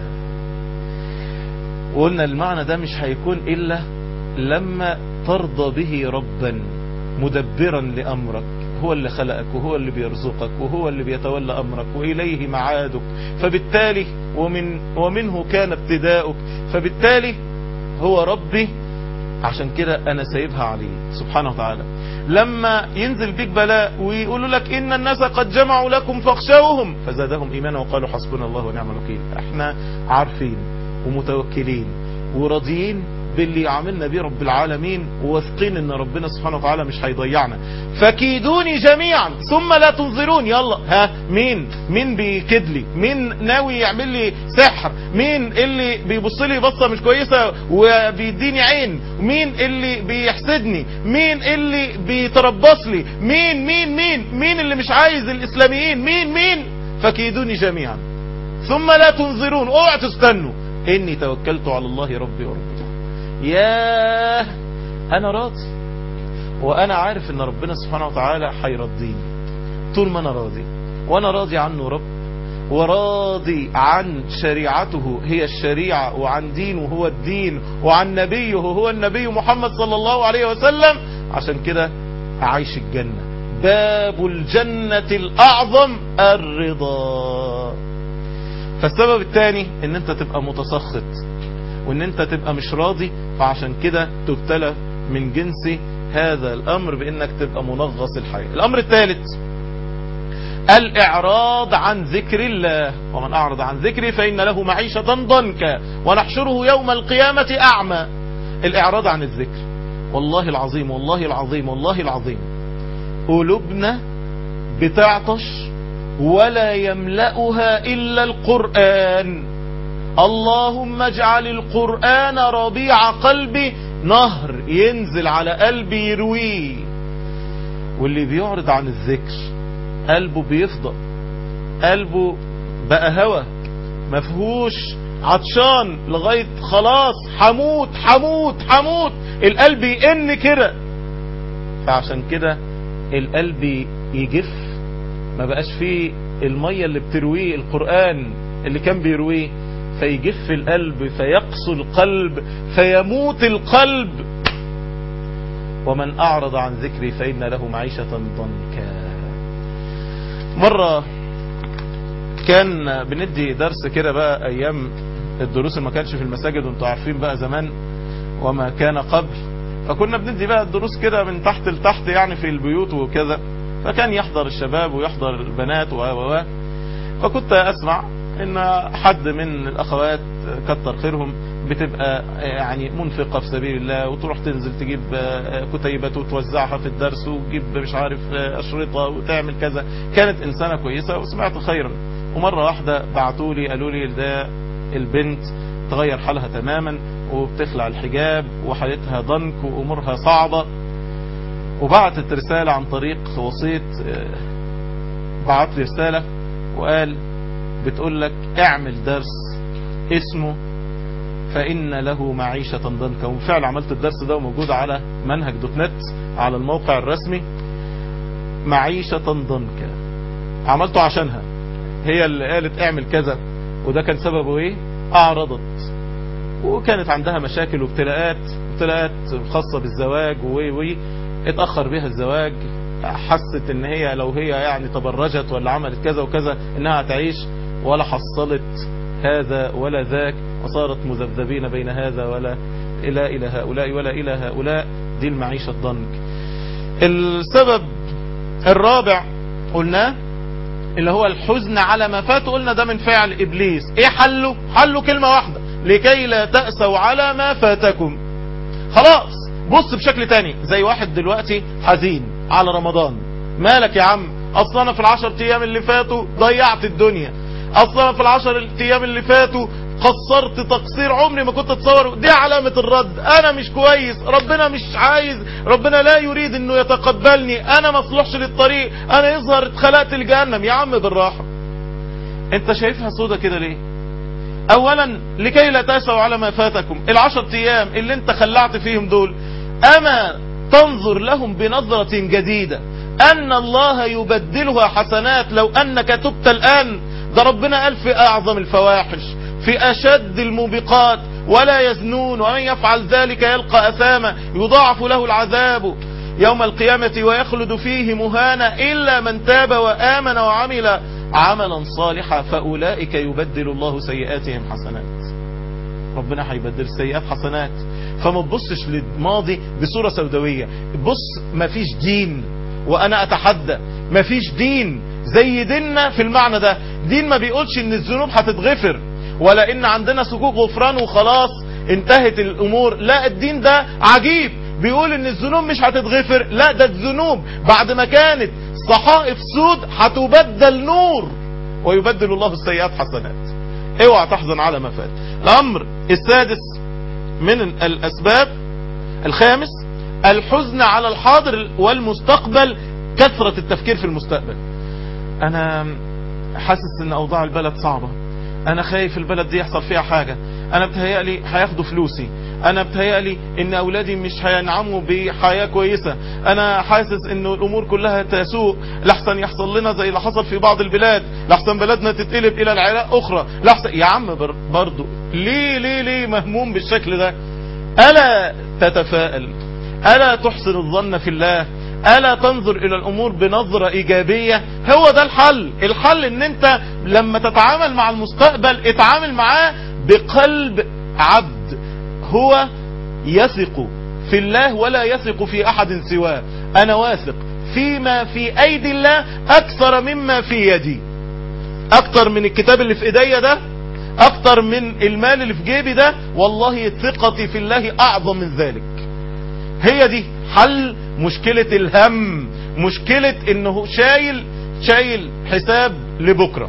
وقلنا المعنى ده مش هيكون الا لما ترضى به ربا مدبرا لامرك هو اللي خلقك وهو اللي بيرزقك وهو اللي بيتولى امرك واليه معادك فبالتالي ومن ومنه كان ابتداؤك فبالتالي هو ربي عشان كده انا سايبها عليه سبحانه وتعالى لما ينزل بيك بلاء ويقولوا لك ان الناس قد جمعوا لكم فاخشوهم فزادهم ايمانا وقالوا حسبنا الله ونعم الوكيل احنا عارفين ومتوكلين وراضيين باللي يعاملنا بيه رب العالمين وواثقين ان ربنا سبحانه وتعالى مش هيضيعنا فكيدوني جميعا ثم لا تنظرون يلا ها مين مين بيكد لي مين ناوي يعمل لي سحر مين اللي بيبص لي بصه مش كويسه وبيديني عين مين اللي بيحسدني مين اللي بيتربص لي مين مين مين مين اللي مش عايز الاسلاميين مين مين فكيدوني جميعا ثم لا تنظرون اوعى تستنوا اني توكلت على الله ربي وربكم ياه انا راضي وانا عارف ان ربنا سبحانه وتعالى هيرضيني طول ما انا راضي وانا راضي عنه رب وراضي عن شريعته هي الشريعة وعن دينه هو الدين وعن نبيه هو النبي محمد صلى الله عليه وسلم عشان كده عايش الجنة باب الجنة الأعظم الرضا فالسبب الثاني ان انت تبقى متسخط وان انت تبقى مش راضي فعشان كده تبتلى من جنس هذا الامر بانك تبقى منغص الحياة الامر الثالث الاعراض عن ذكر الله ومن اعرض عن ذكري فان له معيشة ضنكا ونحشره يوم القيامة اعمى الاعراض عن الذكر والله العظيم والله العظيم والله العظيم قلوبنا بتعطش ولا يملأها الا القرآن اللهم اجعل القرآن ربيع قلبي نهر ينزل على قلبي يرويه واللي بيعرض عن الذكر قلبه بيفضى قلبه بقى هوى مفهوش عطشان لغاية خلاص حموت حموت حموت القلب يئن كده فعشان كده القلب يجف ما بقاش فيه المية اللي بترويه القرآن اللي كان بيرويه فيجف القلب فيقسو القلب فيموت القلب ومن أعرض عن ذكري فإن له معيشة ضنكا مرة كان بندي درس كده بقى أيام الدروس اللي ما كانش في المساجد وانتوا عارفين بقى زمان وما كان قبل فكنا بندي بقى الدروس كده من تحت لتحت يعني في البيوت وكذا فكان يحضر الشباب ويحضر البنات و و فكنت أسمع ان حد من الاخوات كتر خيرهم بتبقى يعني منفقة في سبيل الله وتروح تنزل تجيب كتيبات وتوزعها في الدرس وتجيب مش عارف اشرطة وتعمل كذا كانت انسانة كويسة وسمعت خيرا ومرة واحدة بعتوا لي قالوا لي ده البنت تغير حالها تماما وبتخلع الحجاب وحالتها ضنك وامورها صعبة وبعتت رسالة عن طريق وسيط بعت لي رسالة وقال بتقول لك اعمل درس اسمه فإن له معيشة ضنكا وبالفعل عملت الدرس ده وموجود على منهج دوت نت على الموقع الرسمي معيشة ضنكا عملته عشانها هي اللي قالت اعمل كذا وده كان سببه ايه اعرضت وكانت عندها مشاكل وابتلاءات ابتلاءات خاصة بالزواج وي وي اتأخر بها الزواج حست ان هي لو هي يعني تبرجت ولا عملت كذا وكذا انها هتعيش ولا حصلت هذا ولا ذاك وصارت مذبذبين بين هذا ولا إلى إلى هؤلاء ولا إلى هؤلاء دي المعيشة الضنك السبب الرابع قلناه اللي هو الحزن على ما فات قلنا ده من فعل إبليس ايه حله حله كلمة واحدة لكي لا تأسوا على ما فاتكم خلاص بص بشكل تاني زي واحد دلوقتي حزين على رمضان مالك يا عم اصلا انا في العشر ايام اللي فاتوا ضيعت الدنيا اصلا انا في العشر ايام اللي فاتوا قصرت تقصير عمري ما كنت اتصور دي علامة الرد انا مش كويس ربنا مش عايز ربنا لا يريد انه يتقبلني انا ما اصلحش للطريق انا يظهر اتخلقت الجهنم يا عم بالراحة انت شايفها سودة كده ليه اولا لكي لا تأسوا على ما فاتكم العشر ايام اللي انت خلعت فيهم دول اما تنظر لهم بنظرة جديدة ان الله يبدلها حسنات لو انك تبت الان ده ربنا قال في اعظم الفواحش في اشد الموبقات ولا يزنون ومن يفعل ذلك يلقى اثاما يضاعف له العذاب يوم القيامة ويخلد فيه مهانا إلا من تاب وآمن وعمل عملا صالحا فأولئك يبدل الله سيئاتهم حسنات ربنا هيبدل السيئات حسنات فما تبصش للماضي بصورة سوداوية بص مفيش دين وانا اتحدى مفيش دين زي ديننا في المعنى ده دين ما بيقولش ان الذنوب هتتغفر ولا ان عندنا سكوك غفران وخلاص انتهت الامور لا الدين ده عجيب بيقول ان الذنوب مش هتتغفر لا ده الذنوب بعد ما كانت صحائف سود هتبدل نور ويبدل الله السيئات حسنات اوعى تحزن على ما فات الامر السادس من الاسباب الخامس الحزن على الحاضر والمستقبل كثرة التفكير في المستقبل انا حاسس ان اوضاع البلد صعبة انا خايف البلد دي يحصل فيها حاجة انا بتهيألي هياخدوا فلوسي انا بتهيألي ان اولادي مش هينعموا بحياة كويسة انا حاسس ان الامور كلها تسوء لحسن يحصل لنا زي اللي حصل في بعض البلاد لحسن بلدنا تتقلب الى العراق اخرى لحسن يا عم برضو ليه ليه ليه مهموم بالشكل ده الا تتفائل الا تحسن الظن في الله الا تنظر الى الامور بنظرة ايجابية هو ده الحل الحل ان انت لما تتعامل مع المستقبل اتعامل معاه بقلب عبد هو يثق في الله ولا يثق في احد سواه انا واثق فيما في ايدي الله اكثر مما في يدي اكثر من الكتاب اللي في ايديا ده اكثر من المال اللي في جيبي ده والله ثقتي في الله اعظم من ذلك هي دي حل مشكلة الهم مشكلة انه شايل شايل حساب لبكرة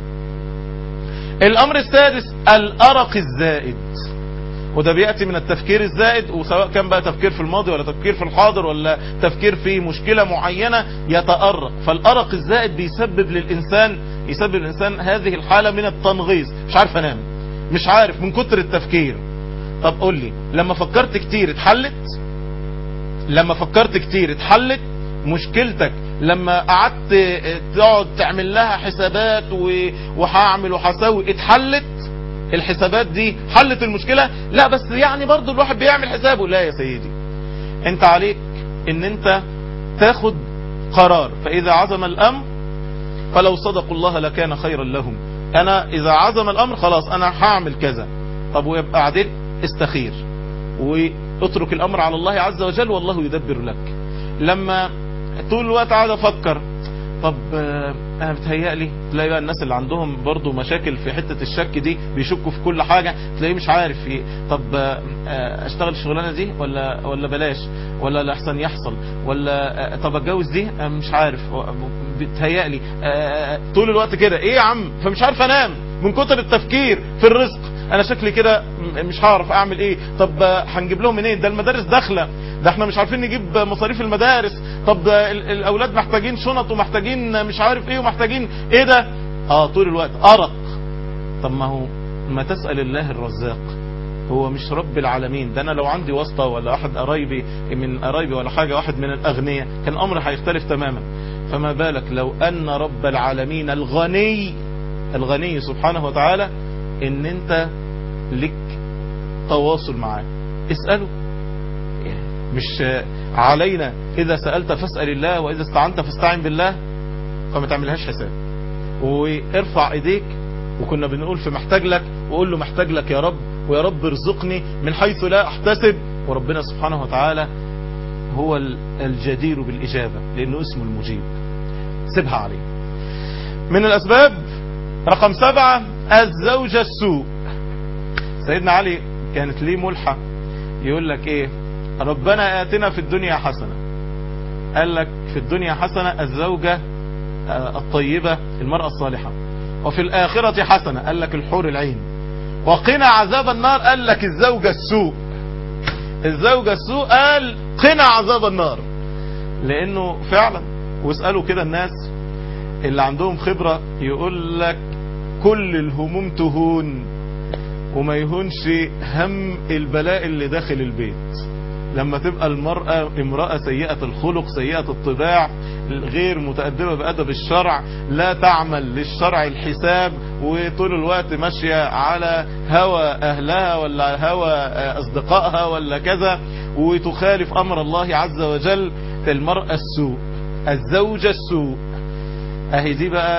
الامر السادس الارق الزائد وده بيأتي من التفكير الزائد وسواء كان بقى تفكير في الماضي ولا تفكير في الحاضر ولا تفكير في مشكلة معينة يتأرق فالأرق الزائد بيسبب للإنسان يسبب للإنسان هذه الحالة من التنغيص مش عارف أنام مش عارف من كتر التفكير طب قول لي لما فكرت كتير اتحلت لما فكرت كتير اتحلت مشكلتك لما قعدت تقعد تعمل لها حسابات وهعمل وهسوي اتحلت الحسابات دي حلت المشكلة لا بس يعني برضو الواحد بيعمل حسابه لا يا سيدي انت عليك ان انت تاخد قرار فاذا عزم الامر فلو صدقوا الله لكان خيرا لهم انا اذا عزم الامر خلاص انا هعمل كذا طب ويبقى بعدين استخير واترك الامر على الله عز وجل والله يدبر لك لما طول الوقت قاعد افكر طب انا بتهيألي تلاقي بقى الناس اللي عندهم برضو مشاكل في حتة الشك دي بيشكوا في كل حاجة تلاقيه مش عارف ايه طب اشتغل الشغلانة دي ولا ولا بلاش ولا الاحسن يحصل ولا طب اتجوز دي مش عارف بتهيألي طول الوقت كده ايه يا عم فمش عارف انام من كتر التفكير في الرزق انا شكلي كده مش هعرف اعمل ايه طب هنجيب لهم منين ده المدارس داخله ده احنا مش عارفين نجيب مصاريف المدارس طب ده الاولاد محتاجين شنط ومحتاجين مش عارف ايه ومحتاجين ايه ده اه طول الوقت ارق طب ما هو ما تسأل الله الرزاق هو مش رب العالمين ده انا لو عندي واسطة ولا احد قرايبي من قرايبي ولا حاجة واحد من الاغنياء كان امر هيختلف تماما فما بالك لو ان رب العالمين الغني الغني سبحانه وتعالى ان انت لك تواصل معاه اسأله مش علينا اذا سألت فاسأل الله واذا استعنت فاستعن بالله فما تعملهاش حساب وارفع ايديك وكنا بنقول في محتاج لك وقول له محتاج لك يا رب ويا رب ارزقني من حيث لا احتسب وربنا سبحانه وتعالى هو الجدير بالإجابة لأنه اسمه المجيب سيبها عليه من الأسباب رقم سبعة الزوجة السوء سيدنا علي كانت ليه ملحة يقول لك ايه ربنا آتنا في الدنيا حسنة قال لك في الدنيا حسنة الزوجة الطيبة المرأة الصالحة وفي الآخرة حسنة قال لك الحور العين وقنا عذاب النار قال لك الزوجة السوء الزوجة السوء قال قنا عذاب النار لانه فعلا واسألوا كده الناس اللي عندهم خبرة يقول لك كل الهموم تهون وما يهونش هم البلاء اللي داخل البيت لما تبقى المرأة امرأة سيئة الخلق سيئة الطباع غير متأدبة بأدب الشرع لا تعمل للشرع الحساب وطول الوقت ماشية على هوى أهلها ولا هوى أصدقائها ولا كذا وتخالف أمر الله عز وجل المرأة السوء الزوجة السوء اهي دي بقى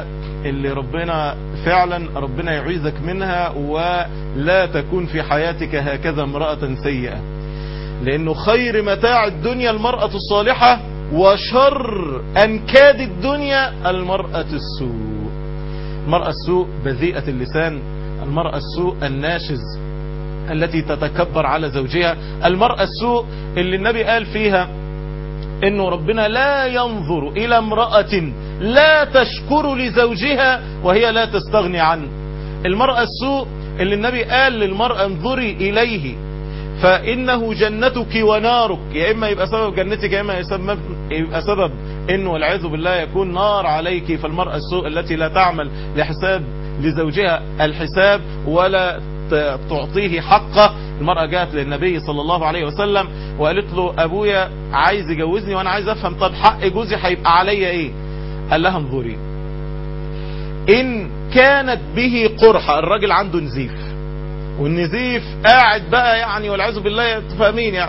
اللي ربنا فعلا ربنا يعيذك منها ولا تكون في حياتك هكذا امرأة سيئة لانه خير متاع الدنيا المرأة الصالحة وشر انكاد الدنيا المرأة السوء المرأة السوء بذيئة اللسان المرأة السوء الناشز التي تتكبر على زوجها المرأة السوء اللي النبي قال فيها انه ربنا لا ينظر الى امرأة لا تشكر لزوجها وهي لا تستغني عنه المرأة السوء اللي النبي قال للمرأة انظري اليه فانه جنتك ونارك يا اما يبقى سبب جنتك يا اما يسبب يبقى سبب انه والعياذ بالله يكون نار عليك فالمرأة السوء التي لا تعمل لحساب لزوجها الحساب ولا تعطيه حقه المرأة جاءت للنبي صلى الله عليه وسلم وقالت له ابويا عايز يجوزني وانا عايز افهم طب حق جوزي هيبقى عليا ايه قال لها انظري ان كانت به قرحة الراجل عنده نزيف والنزيف قاعد بقى يعني والعياذ بالله فاهمين يعني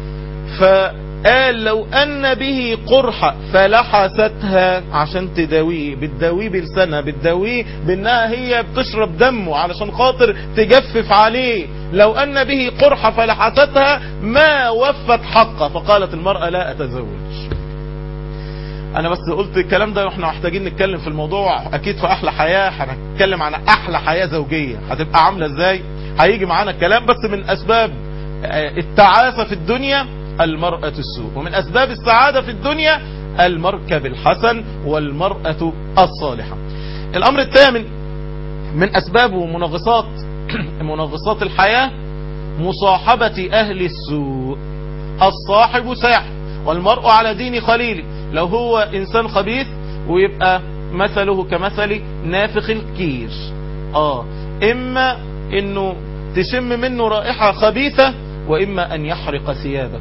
فقال لو ان به قرحة فلحستها عشان تداويه بتداويه بلسانها بتداويه بانها هي بتشرب دمه علشان خاطر تجفف عليه لو ان به قرحة فلحستها ما وفت حقه فقالت المرأة لا اتزوج انا بس قلت الكلام ده واحنا محتاجين نتكلم في الموضوع اكيد في احلى حياة هنتكلم عن احلى حياة زوجية هتبقى عاملة ازاي هيجي معانا الكلام بس من اسباب التعاسة في الدنيا المرأة السوء ومن اسباب السعادة في الدنيا المركب الحسن والمرأة الصالحة الامر الثامن من اسباب ومنغصات منغصات الحياة مصاحبة اهل السوء الصاحب ساحب والمرء على دين خليله لو هو انسان خبيث ويبقى مثله كمثل نافخ الكير اه اما انه تشم منه رائحة خبيثة واما ان يحرق ثيابك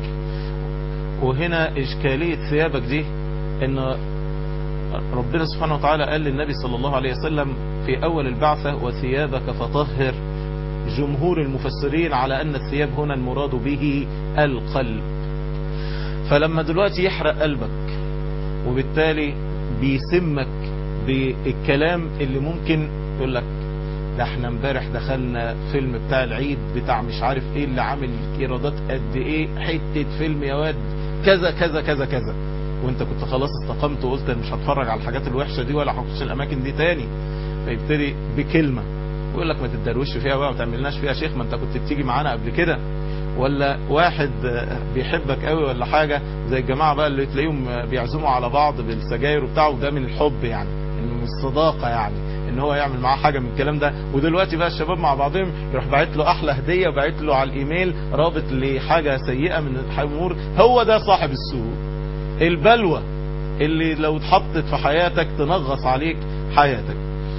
وهنا اشكالية ثيابك دي ان ربنا سبحانه وتعالى قال للنبي صلى الله عليه وسلم في اول البعثة وثيابك فطهر جمهور المفسرين على ان الثياب هنا المراد به القلب فلما دلوقتي يحرق قلبك وبالتالي بيسمك بالكلام اللي ممكن يقول لك ده احنا امبارح دخلنا فيلم بتاع العيد بتاع مش عارف ايه اللي عامل ايرادات قد ايه حتة فيلم يا واد كذا كذا كذا كذا وانت كنت خلاص استقمت وقلت انا مش هتفرج على الحاجات الوحشة دي ولا هخش الاماكن دي تاني فيبتدي بكلمة ويقول لك ما تتدروش فيها بقى ما تعملناش فيها شيخ ما انت كنت بتيجي معانا قبل كده ولا واحد بيحبك قوي ولا حاجة زي الجماعة بقى اللي تلاقيهم بيعزموا على بعض بالسجاير وبتاعه وده من الحب يعني من الصداقة يعني ان هو يعمل معاه حاجة من الكلام ده ودلوقتي بقى الشباب مع بعضهم يروح باعت له احلى هدية وباعت له على الايميل رابط لحاجة سيئة من الامور هو ده صاحب السوء البلوى اللي لو اتحطت في حياتك تنغص عليك حياتك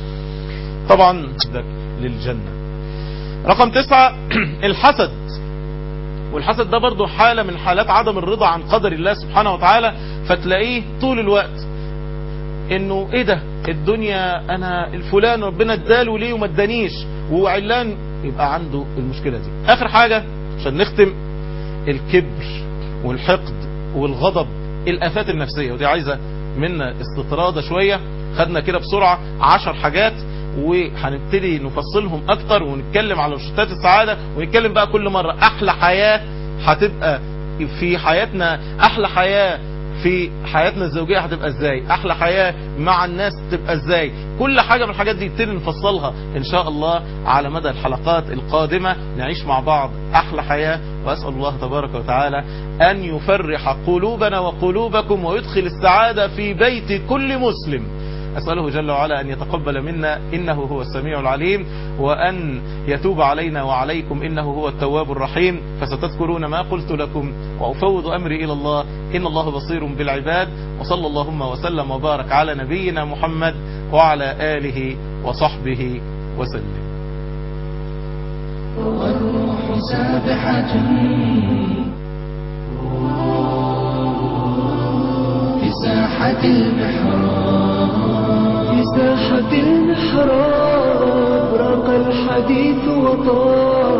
طبعا للجنة رقم تسعة الحسد والحسد ده برضو حالة من حالات عدم الرضا عن قدر الله سبحانه وتعالى فتلاقيه طول الوقت انه ايه ده الدنيا انا الفلان ربنا اداله ليه وما ادانيش وعلان يبقى عنده المشكلة دي اخر حاجة عشان نختم الكبر والحقد والغضب الافات النفسية ودي عايزة منا استطرادة شوية خدنا كده بسرعة عشر حاجات وهنبتدي نفصلهم اكتر ونتكلم على روشتات السعادة ونتكلم بقى كل مرة احلى حياة هتبقى في حياتنا احلى حياة في حياتنا الزوجية هتبقى ازاي احلى حياة مع الناس تبقى ازاي كل حاجة من الحاجات دي نبتدي نفصلها ان شاء الله على مدى الحلقات القادمة نعيش مع بعض احلى حياة واسأل الله تبارك وتعالى ان يفرح قلوبنا وقلوبكم ويدخل السعادة في بيت كل مسلم أسأله جل وعلا أن يتقبل منا إنه هو السميع العليم وأن يتوب علينا وعليكم إنه هو التواب الرحيم فستذكرون ما قلت لكم وأفوض أمري إلى الله إن الله بصير بالعباد وصلى اللهم وسلم وبارك على نبينا محمد وعلى آله وصحبه وسلم والروح سابحة في ساحة المحراب في ساحة المحراب راق الحديث وطاب